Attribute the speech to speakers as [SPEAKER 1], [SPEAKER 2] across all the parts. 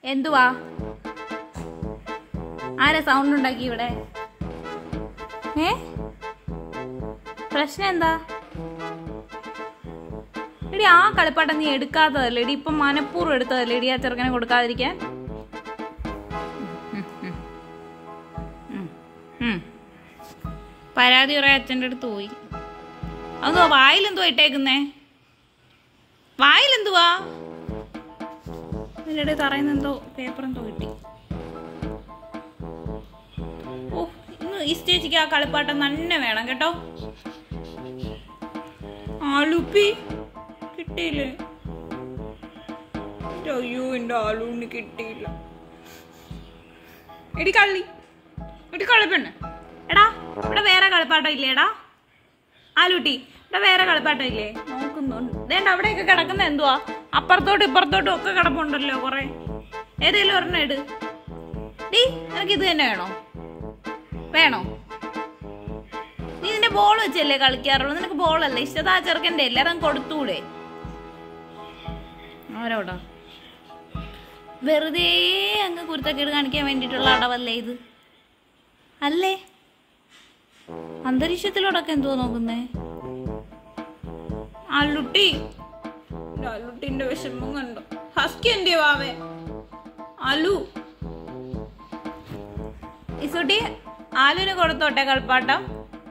[SPEAKER 1] എന്തുവാ ആരാ സൗണ്ട് ഉണ്ടാക്കി ഇവിടെ ഏ പ്രശ്നം എന്താ എടി ആ കളിപ്പാട്ടം നീ എടുക്കാത്തതല്ലേ എടി ഇപ്പം മനഃപൂർവ്വം എടുത്തതല്ലേ എടി ആ ചെറുക്കനെ കൊടുക്കാതിരിക്കാൻ ഉം, ഉം. ഉം, ഉം. പരാതി പറയാൻ അച്ഛൻ്റെ അടുത്ത് പോയി അതോ വായിലെന്തുവാ ഇട്ടേക്കുന്നേ വായിലെന്തുവാ അതിൻ്റെ ഇടയിൽ തറയുന്ന എന്തോ പേപ്പർ എന്തോ കിട്ടി ഓ ഇന്ന് ഈ സ്റ്റേജിക്ക് ആ കളിപ്പാട്ടം തന്നെ വേണം കേട്ടോ ആലുപ്പി കിട്ടിയില്ലേ എൻ്റെ അയ്യോ എൻ്റെ ആലൂന് കിട്ടിയില്ല എടി കള്ളി എടി കള്ളിപ്പെണ്ണ് എടാ ഇവിടെ വേറെ കളിപ്പാട്ടം ഇല്ലേടാ ആലൂട്ടി ഇവിടെ വേറെ കളിപ്പാട്ടം ഇല്ലേ നോക്കുന്നുണ്ട് ദേണ്ട അവിടെയൊക്കെ കിടക്കുന്ന എന്തുവാ അപ്പുറത്തോട്ടും ഇപ്പുറത്തോട്ടും ഒക്കെ കിടപ്പുണ്ടല്ലോ കുറെ ഏതേലും ഒരെണ്ണം ഇട് ഡീ നിനക്ക് ഇത് തന്നെ വേണോ വേണോ നീ നിന്റെ ബോൾ വെച്ചല്ലേ കളിക്കാറുള്ളൂ നിനക്ക് ബോളല്ലേ ഇഷ്ടതാ ചെറുക്കൻ്റെ എല്ലാരും കൊടുത്തൂടെ ആരോടാ വെറുതെ അങ്ങ് കുരുത്തക്കേട് കാണിക്കാൻ വേണ്ടിയിട്ടുള്ള അടവല്ലേ ഇത് അല്ലേ അന്തരീക്ഷത്തിലോടൊക്കെ എന്തുവാ നോക്കുന്നേ അല്ലുട്ടി അല്ലുട്ടിന്റെ വിഷമം കണ്ടോ ഹസ്കി എന്റെ വാവേ അലു ഇസുട്ടി ആലുവിന് കൊടുത്തോട്ടെ കളിപ്പാട്ടം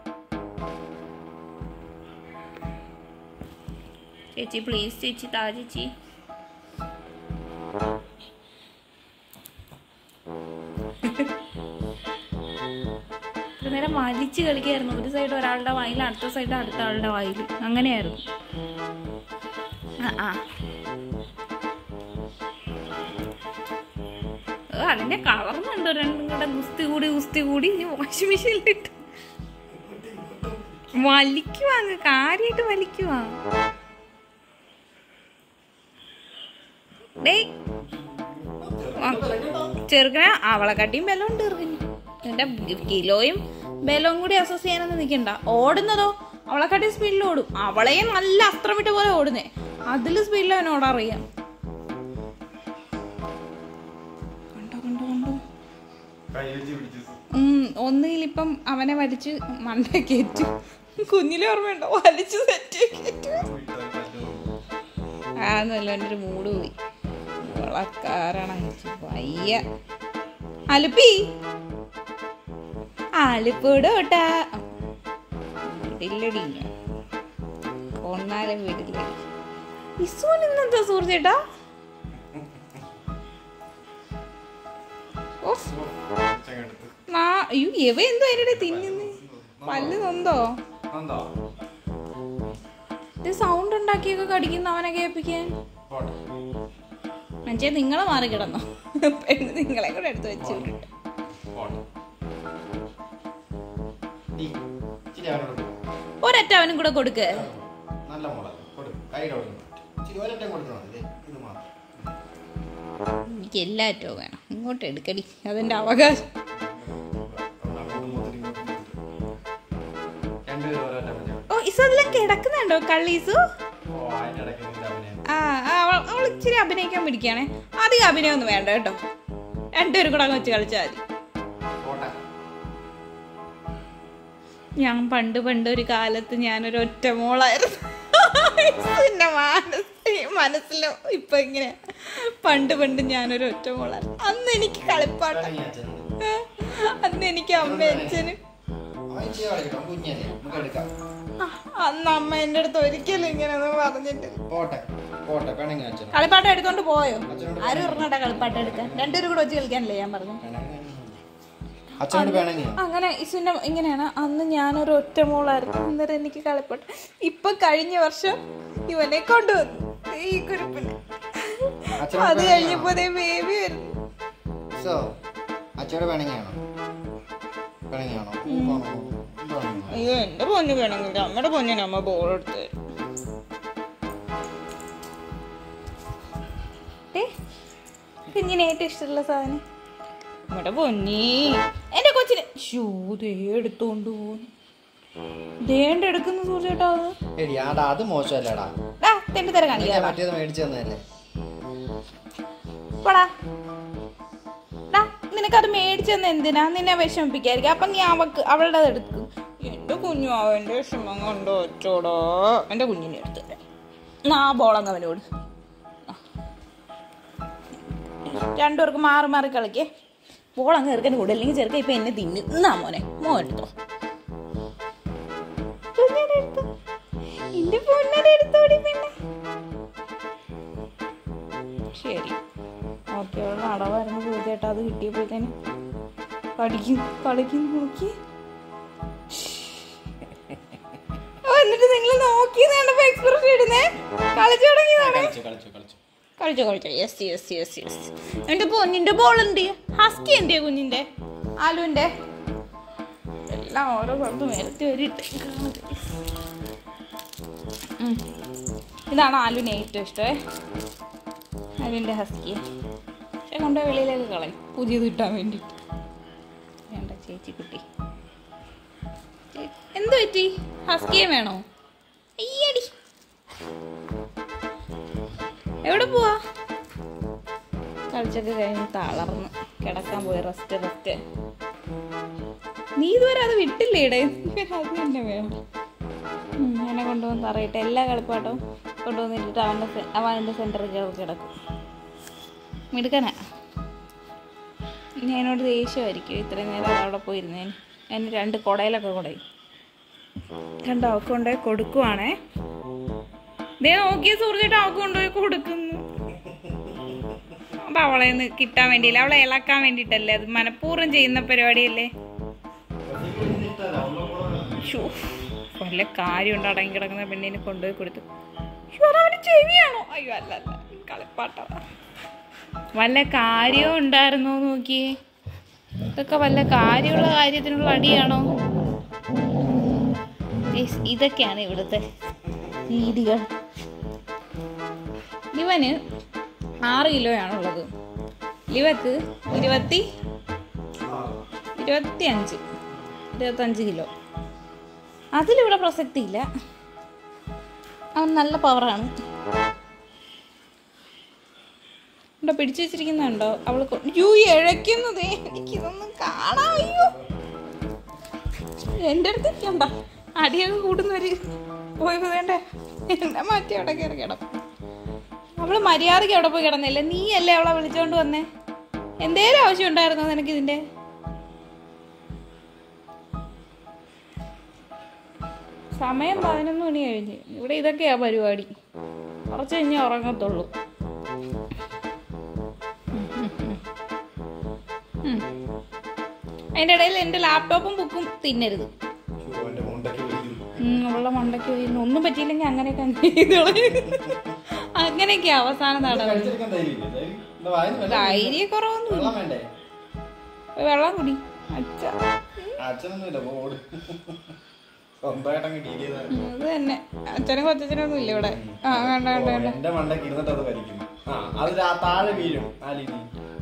[SPEAKER 1] ചേച്ചി പ്ലീസ് ചേച്ചി താ ചേച്ചി ഇത്ര നേരം വലിച്ച് കളിക്കായിരുന്നു ഒരു സൈഡ് ഒരാളുടെ വായിൽ അടുത്ത സൈഡ് അടുത്ത ആളുടെ വായിൽ അങ്ങനെയായിരുന്നു ആ ആ ഏ, അതിന്റെ കളർന്നുണ്ട് രണ്ടും കൂടെ ഗുസ്തി കൂടി ഗുസ്തി കൂടി ഇനി വാഷിംഗ് മെഷീനിലിട്ട് വലിക്കുവാ അങ്ങ് കാര്യമായിട്ട് വലിക്കുവാ ഡേയ് ആ, ചെറുക്കനെ അവളെക്കാട്ടിയും ബലം ഉണ്ട് ചെറുക്കന് എന്റെ കിലോയും ബലവും കൂടി അസസ് ചെയ്യാനൊന്നും നിൽക്കണ്ട ഓടുന്നതോ അവളെക്കാട്ടി സ്പീഡിൽ ഓടും അവളെയും നല്ല അസ്ത്രമിട്ട പോലെ ഓടുന്നേ അതില് സ്പീഡിൽ അവൻ ഓടാറിയാം കണ്ടോ കണ്ടോ കണ്ടോ
[SPEAKER 2] കൈ വെച്ച് പിടിച്ചു
[SPEAKER 1] ഉം, ഒന്നുകിൽ ഇപ്പം അവനെ വലിച്ച് മണ്ട കയറ്റു കുഞ്ഞിലെ ഓർമ്മയുണ്ടോ വലിച്ച് സെറ്റ് കയറ്റു ആന്നല്ലോ എൻ്റെ ഒരു മൂഡ് പോയി വളക്കാരണം വയ്യ അലുപ്പി ആലിപ്പൂടോട്ടാ വിടില്ലടി കൊന്നാലും വിടില്ലടി ഇസോൻ ഇന്നെന്താ സുഹൃത്തേട്ടാ ഓഫ് നാ അയ്യോ എവ എന്തോ അതിനിടെ തിന്നുന്നേ പല്ല് നൊന്തോ
[SPEAKER 2] എന്താ
[SPEAKER 1] ഇത് സൗണ്ട് ഉണ്ടാക്കിയൊക്കെ കടിക്കുന്ന അവനെ കേൾപ്പിക്കാൻ
[SPEAKER 2] പോട്ടെ
[SPEAKER 1] മനുഷ്യ നിങ്ങളെ മാറി കിടന്നോ പെണ്ണ് നിങ്ങളെ കൂടെ എടുത്ത് വെച്ചു വിട്ടിട്ട്
[SPEAKER 2] പോട്ടെ നീ ഇച്ചിരി അവനോട് കൊടുക്ക്.
[SPEAKER 1] ഒരൊറ്റ അവനും കൂടെ കൊടുക്ക്
[SPEAKER 2] നല്ല മോളെ കൊടുക്കും കൈയുടെ അവിടെ നിന്ന് ഇച്ചിരി ഒരറ്റം കൊടുത്താൽ മതി ദേ, ഇത് മാത്രം
[SPEAKER 1] എനിക്ക് എല്ലാറ്റവും വേണം ഇങ്ങോട്ട് എടുക്കടി അതെന്റെ അവകാശം
[SPEAKER 2] ഒന്ന് അങ്ങോട്ടും മുതൽ ഇങ്ങോട്ടും മുതൽ. രണ്ടുപേരും ഓരോറ്റം മതി
[SPEAKER 1] ഓ ഇസു അതെല്ലാം കിടക്കുന്നുണ്ടോ കള്ളീസു
[SPEAKER 2] ഓ അതിൻ്റെ ഇടയ്ക്ക് നിന്റെ അഭിനയം
[SPEAKER 1] ആ ആ, അവൾ അവൾ ഇച്ചിരി അഭിനയിക്കാൻ പിടിക്കുകയാണേ അധികം അഭിനയമൊന്നും വേണ്ട കേട്ടോ രണ്ടുപേരും കൂടെ അങ്ങ് വെച്ച് കളിച്ചാൽ മതി
[SPEAKER 2] പോട്ടെ
[SPEAKER 1] ഞാൻ പണ്ട് പണ്ട് ഒരു കാലത്ത് ഞാനൊരു ഒറ്റ മോളായിരുന്നു ഇസുവിന്റെ മനസ്സ് മനസ്സിൽ ഇപ്പൊ ഇങ്ങനെ പണ്ട് പണ്ട് ഞാനൊരു ഒറ്റ മോളായിരുന്നു അന്ന് എനിക്ക് കളിപ്പാട്ടം
[SPEAKER 2] വേണമെങ്കിൽ അച്ഛനുണ്ട്
[SPEAKER 1] ഏ? അന്ന് എനിക്ക് അമ്മ അച്ഛനും
[SPEAKER 2] അവൻ ഇച്ചിരി കളിക്കണം കുഞ്ഞല്ലേ നമുക്ക് എടുക്കാം
[SPEAKER 1] ആ, അന്ന് അമ്മ എൻ്റെ അടുത്ത് ഒരിക്കലും ഇങ്ങനെയൊന്നും പറഞ്ഞിട്ട്
[SPEAKER 2] പോട്ടെ പോട്ടെ വേണമെങ്കിൽ അച്ഛനും
[SPEAKER 1] കളിപ്പാട്ടം എടുത്തോണ്ട് പോയോ
[SPEAKER 2] അച്ഛനോട്
[SPEAKER 1] ആരും പറഞ്ഞാട്ടാ കളിപ്പാട്ടം എടുക്കാൻ രണ്ടുപേരും കൂടെ വെച്ച് കളിക്കാനല്ലേ ഞാൻ പറഞ്ഞു
[SPEAKER 2] അച്ഛനോട് വേണമെങ്കിൽ
[SPEAKER 1] അങ്ങനെ ഇസുവിന്റെ ഇങ്ങനെയാണ് അന്ന് ഞാനൊരു ഒറ്റ മോളായിരുന്നു അന്നേരം എനിക്ക് കളിപ്പാട്ടം ഇപ്പൊ കഴിഞ്ഞ വർഷം ഇവനെ കൊണ്ടുവന്നു ഈ കുരുപ്പിന്
[SPEAKER 2] അച്ഛനോട്
[SPEAKER 1] അത് കഴിഞ്ഞപ്പോ ബേബി വരുന്നു
[SPEAKER 2] സോ അച്ഛനോട് വേണമെങ്കിയാണോ വേണമെങ്കിയാണോ ഊപ്പാണോ എന്താണോ
[SPEAKER 1] അയ്യോ എന്റെ പൊന്നു വേണമെങ്കിൽ അമ്മയുടെ പൊന്നിന് അമ്മ ബോൾ എടുത്ത് തരും. ഏ, കുഞ്ഞിന് ഏറ്റവും ഇഷ്ടമുള്ള സാധനം നമ്മുടെ പൊന്നി എന്റെ കൊച്ചിന് ഷൂ ദേ എടുത്തോണ്ട് പോകുന്നു ദേണ്ട എടുക്കുന്ന സൂര്യേട്ടാ അത്
[SPEAKER 2] എടി ആടാ അത് മോശമല്ലേടാ
[SPEAKER 1] ഡാ തെണ്ടി തര
[SPEAKER 2] ഞാൻ
[SPEAKER 1] കാണിക്കാം
[SPEAKER 2] മറ്റേത് മേടിച്ചു തന്നതല്ലേ
[SPEAKER 1] പോടാ ഡാ, നിനക്കത് മേടിച്ചെന്ന് എന്തിനാ നിന്നെ വിഷമിപ്പിക്കായിരിക്കും അപ്പൊ നീ അവക്ക് അവളുടെ എടുക്കും എന്റെ കുഞ്ഞു അവന്റെ വിഷമം കൊണ്ടോ ഒറ്റോടോ എന്റെ കുഞ്ഞിനെ എടുത്തു തരാം എന്നാ ആ ബോളങ്ങ് അവനോട് രണ്ടുപേർക്ക് മാറി മാറി കളിക്കേ ബോളങ്ങ് ചെറുക്കന് കൂടെ അല്ലെങ്കിൽ ചെറുക്കൻ ഇപ്പൊ എന്നെ തിന്നു എന്നാ മോനെ മോ എടുത്തോ പൊന്നനെ എടുത്തോ. എന്റെ പൊന്നനെ എടുത്തോടി പിന്നെ ശരി ഓക്കെ അവൾ നടവായിരുന്നു പൂജയായിട്ട് അത് കിട്ടിയപ്പോഴത്തേന് കളിക്കും കളിക്കും നോക്കി ഓ, എന്നിട്ട് നിങ്ങൾ നോക്കി കണ്ടപ്പോ എക്സ്പ്രഷൻ ഇടുന്നേ കളിച്ചു തുടങ്ങിയതാണ്
[SPEAKER 2] കളിച്ചു കളിച്ചു കളിച്ചു
[SPEAKER 1] കളിച്ചോ കളിച്ചോ യെസ് യെസ് യെസ് യെസ് എന്റെ പൊന്നിന്റെ ബോൾ എന്ത് ഹസ്കി എന്തിയാ കുഞ്ഞിന്റെ ആലുവിന്റെ എല്ലാം ഓരോ സ്ഥലത്ത് നിരത്തി വരിട്ട് ഇതാണ് ആലുവിന് ഏറ്റവും ഇഷ്ടമേ ആലുവിന്റെ ഹസ്കി പക്ഷെ കൊണ്ടുപോയി വെളിയിലേക്ക് കളയും പുതിയത് കിട്ടാൻ വേണ്ടിയിട്ട് വേണ്ട ചേച്ചി കുട്ടി ചേ- എന്ത് പറ്റി ഹസ്കിയെ വേണോ അയ്യടി എവിടെ പോവാ കളിച്ചൊക്കെ കഴിഞ്ഞ് തളർന്ന് കിടക്കാൻ പോയി റെസ്റ്റ് റെസ്റ്റ് നീ ഇതുവരെ അത് വിട്ടില്ലേടെ അത് തന്നെ വേണം ഉം, എന്നെ കൊണ്ടുവന്ന് തറയിട്ട് എല്ലാ കളിപ്പാട്ടവും കൊണ്ടുവന്നിട്ട് അവൻ്റെ സെ- അവൻ അവൻ്റെ സെൻറ്ററിൽ കയറി കിടക്കും മിടുക്കനാ ഇനി എന്നോട് ദേഷ്യമായിരിക്കും ഇത്രയും നേരം അത് അവിടെ പോയിരുന്നേന് അതിന് രണ്ട് കുടയിലൊക്കെ കുടയും കണ്ടോ അവൾക്ക് കൊണ്ടുപോയി കൊടുക്കുവാണേ ദേ നോക്കിയ സുഹൃത്തിട്ട് അവൾക്ക് കൊണ്ടുപോയി കൊടുക്കുന്നു അത് അവളെ ഒന്ന് കിട്ടാൻ വേണ്ടിയില്ല അവളെ ഇളക്കാൻ വേണ്ടിയിട്ടല്ലേ അത് മനഃപൂർവ്വം ചെയ്യുന്ന പരിപാടിയല്ലേ ശ്ശോ, വല്ല കാര്യമുണ്ട് അടങ്ങി കിടക്കുന്ന പെണ്ണിനെ കൊണ്ടുപോയി കൊടുത്തു ശ്ശോ, അതവന് ചെവിയാണോ അയ്യോ അല്ല അല്ല കളിപ്പാട്ട വല്ല കാര്യവും ഉണ്ടായിരുന്നോ നോക്കിയേ ഇതൊക്കെ വല്ല കാര്യമുള്ള കാര്യത്തിനുള്ള അടിയാണോ Guys, ഇതൊക്കെയാണ് ഇവിടുത്തെ രീതികൾ ലിവന് ആറ് കിലോയാണുള്ളത് ലിവക്ക് ഇരുപത്തി ഇരുപത്തി അഞ്ച് ഇരുപത്തഞ്ച് കിലോ അതിലിവിടെ പ്രസക്തിയില്ല അവൻ നല്ല പവറാണ് ഇവിടെ പിടിച്ചു വെച്ചിരിക്കുന്നുണ്ടോ അവൾ യൂ ഇഴയ്ക്കുന്നതേ എനിക്കിതൊന്നും കാണാൻ അയ്യോ എൻ്റെ അടുത്ത് ഇരിക്കണ്ട അടിയൊക്കെ കൂടുന്നവര് പോയി വേണ്ടേ എന്നെ മാറ്റി അവിടെ കയറി കിടക്കും അവള് മര്യാദയ്ക്ക് അവിടെ പോയി കിടന്നില്ല നീ അല്ലേ അവളെ വിളിച്ചോണ്ട് വന്നേ എന്തേലും ആവശ്യം ഉണ്ടായിരുന്നോ നിനക്ക് ഇതിന്റെ സമയം പതിനൊന്ന് മണി കഴിഞ്ഞ് ഇവിടെ ഇതൊക്കെയാ പരിപാടി കുറച്ച് കഴിഞ്ഞേ ഉറങ്ങത്തുള്ളൂ ഉം. അതിന്റെ ഇടയിൽ എന്റെ ലാപ്ടോപ്പും ബുക്കും തിന്നരുത്
[SPEAKER 2] എന്റെ മുണ്ടയ്ക്ക് പിടിക്കുന്നു
[SPEAKER 1] ഉം, അവളുടെ മണ്ടയ്ക്ക് പോയിരുന്നു ഒന്നും പറ്റിയില്ലെങ്കിൽ അങ്ങനെയൊക്കെ അങ്ങ് ചെയ്ത് കളയും. അങ്ങനെയൊക്കെയാ അവസാന നാടകം
[SPEAKER 2] കഴിച്ചെടുക്കാൻ ധൈര്യമില്ലേ? ധൈര്യം? എന്താ വായിന്ന് വെള്ളം
[SPEAKER 1] ധൈര്യ കുറവൊന്നും
[SPEAKER 2] വെള്ളം വേണ്ടേ
[SPEAKER 1] വെള്ളം കുടി അച്ഛ
[SPEAKER 2] അച്ഛനൊന്നുമില്ല ഓട് സ്വന്തമായിട്ട് അങ്ങ് ഡീൽ ചെയ്താൽ
[SPEAKER 1] അത് തന്നെ അച്ഛനും കൊച്ചച്ഛനൊന്നും ഇല്ല ഇവിടെ ആ വേണ്ട വേണ്ട വേണ്ട
[SPEAKER 2] എന്റെ മണ്ടയ്ക്ക് ഇരുന്നിട്ട് അത് വലിക്കുന്നു ആ അത് രാ- താഴെ വീഴും ആ ലിനി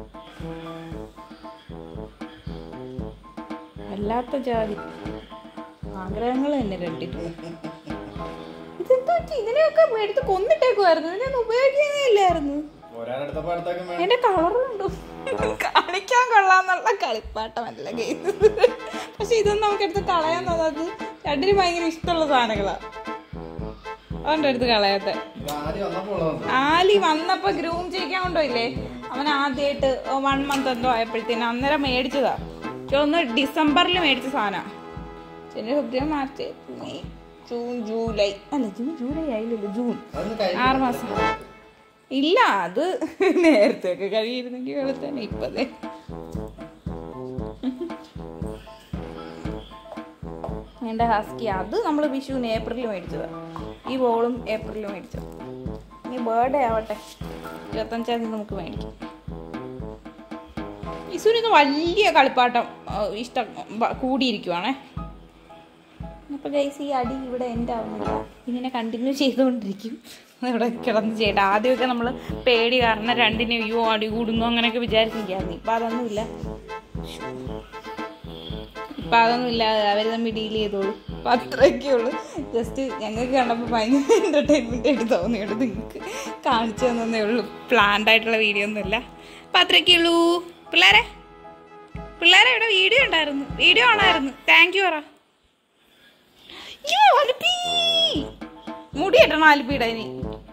[SPEAKER 1] വല്ലാത്ത ജാതി ആഗ്രഹങ്ങൾ തന്നെ രണ്ടിട്ട് ഇതെന്താ പറ്റി? ഇതിനെയൊക്കെ എടുത്ത് കൊന്നിട്ടേക്കുമായിരുന്നു ഇതിനൊന്നും ഉപയോഗിക്കുന്നേ ഇല്ലായിരുന്നു
[SPEAKER 2] ഒരാളെടുത്തപ്പോ അടുത്തൊക്കെ വേണം
[SPEAKER 1] എന്റെ കളറുണ്ടോ കാണിക്കാൻ കൊള്ളാന്നുള്ള കളിപ്പാട്ടമല്ല ഗെയിം പക്ഷെ ഇതൊന്നും നമുക്ക് എടുത്ത് കളയാൻ തോന്നാത് രണ്ടിനും ഭയങ്കര ഇഷ്ടമുള്ള സാധനങ്ങളാ അതുകൊണ്ട് എടുത്ത് കളയാത്ത
[SPEAKER 2] ഇത് ആദ്യം വന്നപ്പോ ഉള്ളതാണ്
[SPEAKER 1] ആലി വന്നപ്പോ ഗ്രൂം ചെയ്യിക്കാൻ കൊണ്ടുപോയില്ലേ അവൻ ആദ്യമായിട്ട് വൺ മന്ത് എന്തോ ആയപ്പോഴത്തേനും അന്നേരം മേടിച്ചതാ പക്ഷെ ഒന്ന് ഡിസംബറിൽ മേടിച്ച സാധന പിന്നെ ഫെബ്രുവരി മാർച്ച് മെയ് ജൂൺ ജൂലൈ അല്ല ജൂൺ ജൂലൈ ആയില്ലല്ലോ ജൂൺ
[SPEAKER 2] അതൊന്ന് കഴിഞ്ഞ്
[SPEAKER 1] ആറ് മാസം ഇല്ല അത് നേരത്തെ ഒക്കെ കഴിയിരുന്നെങ്കിൽ വെളുത്തന്നെ ഇപ്പതേ എൻ്റെ ഹസ്കി അത് നമ്മൾ വിഷുവിന് ഏപ്രിലിൽ മേടിച്ചതാ ഈ ബോളും ഏപ്രിലിൽ മേടിച്ചത് ഇനി ബേർഡേ ആവട്ടെ ഇരുപത്തഞ്ചാം തീയതി നമുക്ക് മേടിക്കാം ഇസുവിന് വലിയ കളിപ്പാട്ടം ആ, ഇഷ്ടം ബ- കൂടിയിരിക്കുവാണേ അപ്പോൾ ഗൈസ് ഈ അടി ഇവിടെ എൻ്റെ ആവുന്നില്ല ഇതിനെ കണ്ടിന്യൂ ചെയ്തുകൊണ്ടിരിക്കും ഇവിടെ കിടന്ന് ചെയ്യട്ടെ ആദ്യമൊക്കെ നമ്മൾ പേടി കാരണം രണ്ടിനും അയ്യോ അടി കൂടുന്നു അങ്ങനെയൊക്കെ വിചാരിച്ചിരിക്കായിരുന്നു ഇപ്പം അതൊന്നുമില്ല ഇപ്പം അതൊന്നുമില്ല അവർ തമ്മിൽ ഡീൽ ചെയ്തോളൂ അപ്പം അത്രയൊക്കെ ഉള്ളൂ ജസ്റ്റ് ഞങ്ങൾക്ക് കണ്ടപ്പോൾ ഭയങ്കര എൻ്റർടൈൻമെൻ്റ് ആയിട്ട് തോന്നിയുള്ളൂ നിങ്ങൾക്ക് കാണിച്ചു തന്നേ ഉള്ളൂ പ്ലാൻഡ് ആയിട്ടുള്ള വീഡിയോ ഒന്നുമില്ല അപ്പം അത്രയ്ക്കുള്ളൂ പിള്ളേരെ പിള്ളേരെ ഇവിടെ വീഡിയോ ഉണ്ടായിരുന്നു വീഡിയോ ആണായിരുന്നു താങ്ക് യു പറ അയ്യോ, അലുപ്പി. മുടി ഇടണം ആൽപ്പിയുടെ ഇനി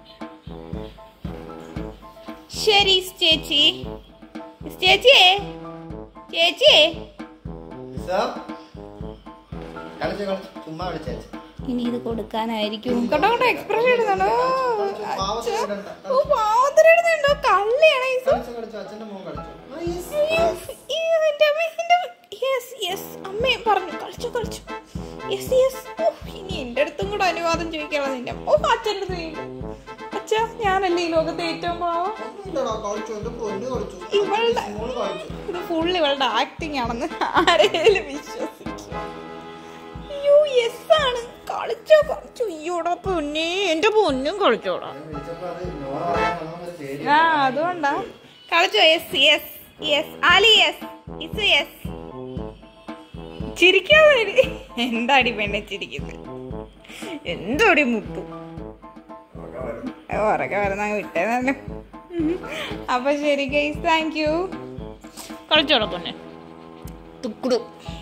[SPEAKER 1] ശരി ചേച്ചി ചേച്ചിയേ ചേച്ചിയേ
[SPEAKER 2] കളിച്ചു കളിച്ചു ചുമ്മാ കളിച്ചേച്ചു
[SPEAKER 1] ഇനി ഇത് കൊടുക്കാനായിരിക്കും കേട്ടോ കേട്ടോ എക്സ്പ്രഷൻ ഇടുന്നുണ്ടോ
[SPEAKER 2] പാവത്തിന് ഇടണ്ട.
[SPEAKER 1] ഓ പാവത്തിന് ഇടുന്നുണ്ടോ കള്ളിയാണ് ഈ സ-
[SPEAKER 2] കളിച്ചു കളിച്ചു അച്ഛന്റെ മോൻ കളിച്ചു ആ, yes.
[SPEAKER 1] അയ്യോ, അയ്യോ, എൻ്റെ അമ്മേ, എൻ്റെ അമ്മേ. Yes, yes. അമ്മേ പറഞ്ഞു കളിച്ചു കളിച്ചു യെസ് യെസ് ഓ ഇനി എൻ്റെ അടുത്തും കൂടെ അനുവാദം ചോദിക്കണം നിന്റെ ഓ അച്ഛൻ്റെ അച്ഛ ഞാനല്ലേ ഈ ലോകത്തെ ഏറ്റവും പാവം
[SPEAKER 2] ഒന്നുമില്ലടാ, കളിച്ചു എന്റെ പൊന്നു കളിച്ചു
[SPEAKER 1] ഇവളുടെ-
[SPEAKER 2] മോള് കളിച്ചു
[SPEAKER 1] ഇത് ഫുൾ ഇവളുടെ ആക്ടിങ് ആണെന്ന് ആരെങ്കിലും വിശ്വസിക്കും അയ്യോ യെസ് ആണ് കളിച്ചോ കളിച്ചു അയ്യോടാ പൊന്നെ എന്റെ പൊന്നും കളിച്ചോടാ
[SPEAKER 2] ഞാൻ വിളിച്ചപ്പോ അത് നോ പറയാൻ വന്നപ്പോ ശരി.
[SPEAKER 1] ആ അതുകൊണ്ടാ കളിച്ചോ yes yes yes Ali yes is yes ചിരിക്കാതെ ഇരി. എന്താടി പെണ്ണെ ചിരിക്കുന്നത് എന്തോടി മുട്ടു ഉറക്കെ വരുന്ന വിട്ടേന്നല്ലോ അപ്പൊ ശരി ഗൈസ് താങ്ക് യു കളിച്ചോടാ പൊന്നെ തുക്കുടു